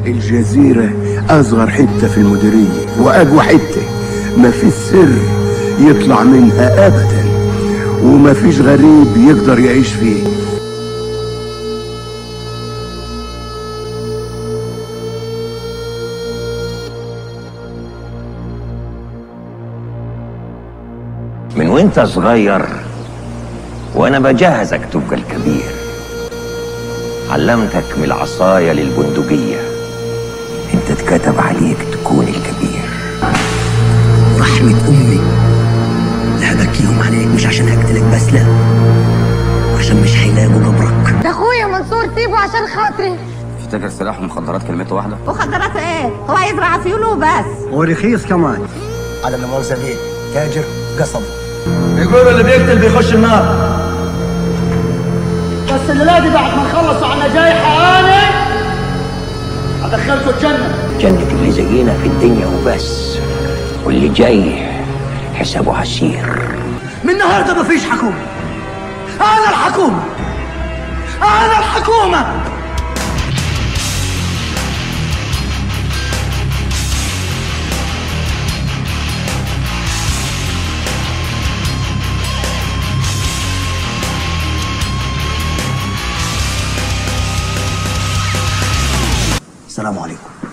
الجزيرة أصغر حتة في المديرية وأقوى حتة ما في سر يطلع منها أبدا وما فيش غريب يقدر يعيش فيه من وانت صغير وانا بجهزك تبقى الكبير علمتك من العصاية للبندقية انت اتكتب عليك تكون الكبير رحمة أمي لا بكيهم عليك مش عشان هقتلك بس لا عشان مش هيلاقوا قبرك ده اخويا منصور سيبه عشان خاطري في تاجر سلاح ومخدرات كلمته واحده مخدرات ايه هو هيزرع فيوله وبس ورخيص كمان على المؤاخذة بيه تاجر قصب يقولوا اللي بيقتل بيخش النار بس الليله دي بعد ما نخلصوا على نجايح انا هدخلكم الجنه جنة اللي زينا في الدنيا وبس واللي جاي حسابه عسير من النهارده مفيش حكومة أنا الحكومة أنا الحكومة السلام عليكم